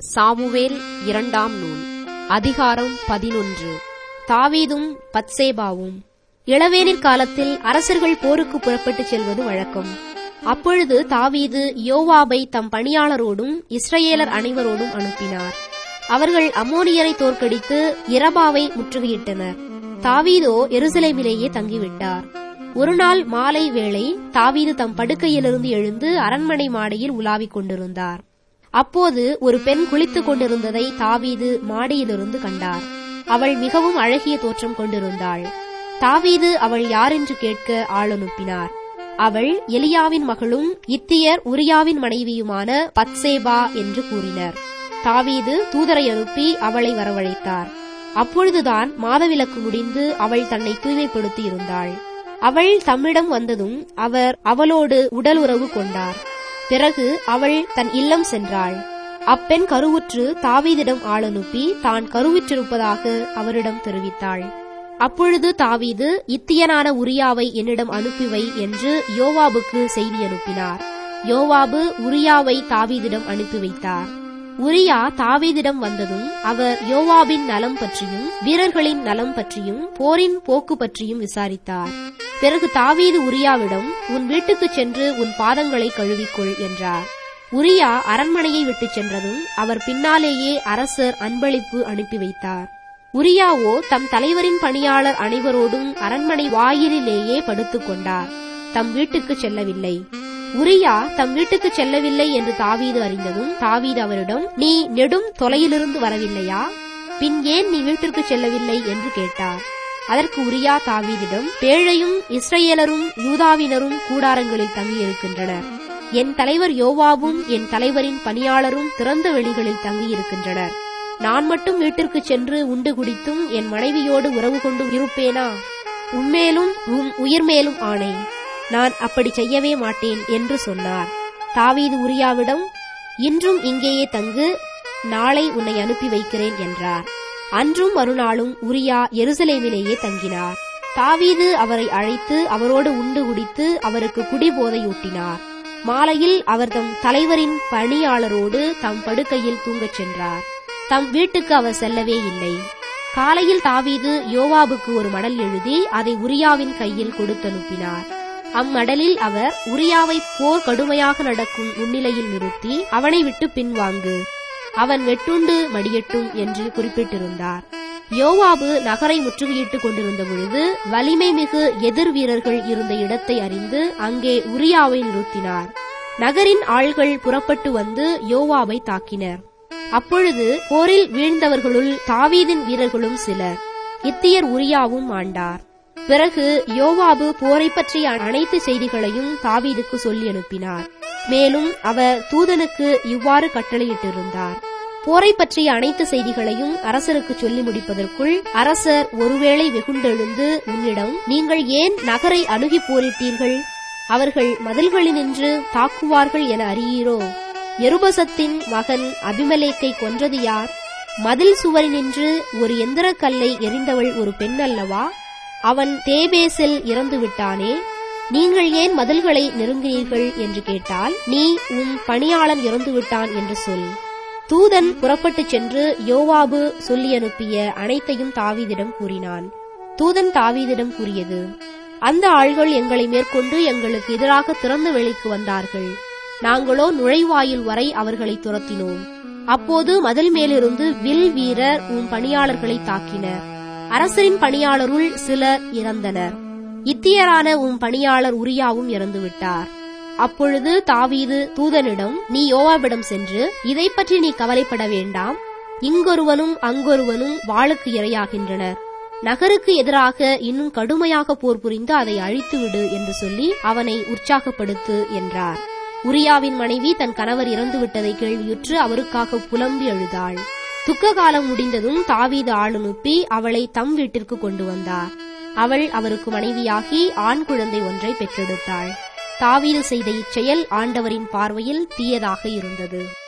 Samuel இரண்டாம் நூல் அதிகாரம் பதினொன்று தாவீதும் பத்சேபாவும் இளவேனிற் காலத்தில் அரசர்கள் போருக்கு புறப்பட்டுச் செல்வது வழக்கம் அப்பொழுது தாவீது யோவாபை தம் பணியாளரோடும் இஸ்ரவேலர் அனைவரோடும் அனுப்பினார் அவர்கள் அம்மோனியரை தோற்கடித்து இரபாவை முற்றுகையிட்டனர் தாவீதோ எருசலேமிலேயே தங்கிவிட்டார் ஒருநாள் மாலை வேளை தாவீது தம் படுக்கையிலிருந்து எழுந்து அரண்மனை மாடியில் உலாவிக் கொண்டிருந்தார் அப்போது ஒரு பெண் குளித்துக் கொண்டிருந்ததை தாவீது மாடியிலிருந்து கண்டார் அவள் மிகவும் அழகிய தோற்றம் கொண்டிருந்தாள் தாவீது அவள் யாரென்று கேட்க ஆள் அனுப்பினார் அவள் எலியாவின் மகளும் இத்தியர் உரியாவின் மனைவியுமான பத்சேபா என்று கூறினர் தாவீது தூதரை அனுப்பி அவளை வரவழைத்தார் அப்பொழுதுதான் மாதவிலக்கு முடிந்து அவள் தன்னை தூய்மைப்படுத்தி இருந்தாள் அவள் தம்மிடம் வந்ததும் அவர் அவளோடு உடல் உறவு கொண்டார் பிறகு அவள் தன் இல்லம் சென்றாள் அப்பெண் கருவுற்று தாவீதிடம் ஆள் அனுப்பி தான் கருவுற்றிருப்பதாக அவரிடம் தெரிவித்தாள் அப்பொழுது தாவீது இத்தியனான உரியாவை என்னிடம் அனுப்பி வை என்று யோவாபுக்கு செய்தி அனுப்பினார் யோவாபு உரியாவை தாவீதிடம் அனுப்பி வைத்தார் உரியா தாவீதிடம் வந்ததும் அவர் யோவாபின் நலம் பற்றியும் வீரர்களின் நலம் பற்றியும் போரின் போக்கு பற்றியும் விசாரித்தார் பிறகு தாவீது உரியாவிடம் உன் வீட்டுக்குச் சென்று உன் பாதங்களை கழுவிக்கொள் என்றார் உரியா அரண்மனையை விட்டுச் சென்றதும் அவர் பின்னாலேயே அரசர் அன்பளிப்பு அனுப்பி வைத்தார் உரியாவோ தம் தலைவரின் பணியாளர் அனைவரோடும் அரண்மனை வாயிலிலேயே படுத்துக் கொண்டார் தம் வீட்டுக்கு செல்லவில்லை உரியா தம் வீட்டுக்கு செல்லவில்லை என்று தாவீது அறிந்ததும் தாவீது அவரிடம் நீ நெடும் தொலையிலிருந்து வரவில்லையா பின் ஏன் நீ வீட்டிற்கு செல்லவில்லை என்று கேட்டார் அதற்கு உரியா தாவீதிடம் பேழையும் இஸ்ரேலரும் யூதாவினரும் கூடாரங்களில் தங்கியிருக்கின்றனர் என் தலைவர் யோவாவும் என் தலைவரின் பணியாளரும் திறந்த வெளிகளில் தங்கியிருக்கின்றனர் நான் மட்டும் வீட்டிற்கு சென்று உண்டு குடித்தும் என் மனைவியோடு உறவு கொண்டும் இருப்பேனா உம்மேலும் உம் உயிர் மேலும் ஆணை நான் அப்படி செய்யவே மாட்டேன் என்று சொன்னார் தாவீது உரியாவிடம் இன்றும் இங்கேயே தங்கு நாளை உன்னை அனுப்பி வைக்கிறேன் என்றார் அன்றும் மறுநாளும் உரியா எருசலேமிலேயே தங்கினார் தாவீது அவரை அழைத்து அவரோடு உண்டு குடித்து அவருக்கு குடிபோதையூட்டினார் மாலையில் அவர் தம் தலைவரின் பணியாளரோடு தம் படுக்கையில் தூங்கச் சென்றார் தம் வீட்டுக்கு அவர் செல்லவே இல்லை காலையில் தாவீது யோவாபுக்கு ஒரு மடல் எழுதி அதை உரியாவின் கையில் கொடுத்தனுப்பினார் அம்மடலில் அவர் உரியாவை போர் கடுமையாக நடக்கும் முன்னிலையில் நிறுத்தி அவனை விட்டு பின்வாங்கு அவன் வெட்டுண்டு மடியட்டும் என்று குறிப்பிட்டிருந்தார் யோவாபு நகரை முற்றுகையிட்டுக் கொண்டிருந்த பொழுது வலிமை மிகு எதிர் வீரர்கள் இருந்த இடத்தை அறிந்து அங்கே உரியாவை நிறுத்தினார் நகரின் ஆள்கள் புறப்பட்டு வந்து யோவாவை தாக்கினர் அப்பொழுது போரில் வீழ்ந்தவர்களுள் தாவீதின் வீரர்களும் சிலர் இத்தியர் உரியாவும் ஆண்டார் பிறகு யோவாபு போரை பற்றிய அனைத்து செய்திகளையும் தாவீதுக்கு சொல்லி அனுப்பினார் மேலும் அவர் தூதனுக்கு இவ்வாறு கட்டளையிட்டிருந்தார் போரை பற்றிய அனைத்து செய்திகளையும் அரசருக்கு சொல்லி முடிப்பதற்குள் அரசர் ஒருவேளை வெகுண்டெழுந்து உன்னிடம் நீங்கள் ஏன் நகரை அணுகி போரிட்டீர்கள் அவர்கள் மதில்களினின்று தாக்குவார்கள் என அறியீரோ எருபசத்தின் மகன் அபிமலேக்கை கொன்றது யார் மதில் சுவரினின்று ஒரு எந்திரக் கல்லை எறிந்தவள் ஒரு பெண் அல்லவா அவன் தேபேசில் இறந்து விட்டானே நீங்கள் ஏன் மதில்களை நெருங்கினீர்கள் என்று கேட்டால் நீ உன் பணியாளன் இறந்து விட்டான் என்று சொல் தூதன் புறப்பட்டுச் சென்று யோவாபு சொல்லி அனுப்பிய அனைத்தையும் தாவீதிடம் கூறினான் தூதன் தாவீதிடம் கூறியது அந்த ஆள்கள் எங்களை மேற்கொண்டு எங்களுக்கு எதிராக திறந்த வெளிக்கு வந்தார்கள் நாங்களோ நுழைவாயில் வரை அவர்களை துரத்தினோம் அப்போது மதில் மேலிருந்து வில் வீரர் உன் பணியாளர்களை தாக்கினர் அரசரின் பணியாளருள் சிலர் இறந்தனர் இத்தியரான உன் பணியாளர் உரியாவும் இறந்துவிட்டார் அப்பொழுது தாவீது தூதனிடம் நீ யோவாவிடம் சென்று இதை பற்றி நீ கவலைப்பட வேண்டாம் இங்கொருவனும் அங்கொருவனும் வாளுக்கு இரையாகின்றனர் நகருக்கு எதிராக இன்னும் கடுமையாக போர் புரிந்து அதை அழித்துவிடு என்று சொல்லி அவனை உற்சாகப்படுத்து என்றார் உரியாவின் மனைவி தன் கணவர் இறந்துவிட்டதை கேள்வியுற்று அவருக்காக புலம்பி அழுதாள் துக்க காலம் முடிந்ததும் தாவீது ஆள் அனுப்பி அவளை தம் வீட்டிற்கு கொண்டு வந்தார் அவள் அவருக்கு மனைவியாகி ஆண் குழந்தை ஒன்றை பெற்றெடுத்தாள் தாவீது செய்த இச்செயல் ஆண்டவரின் பார்வையில் தீயதாக இருந்தது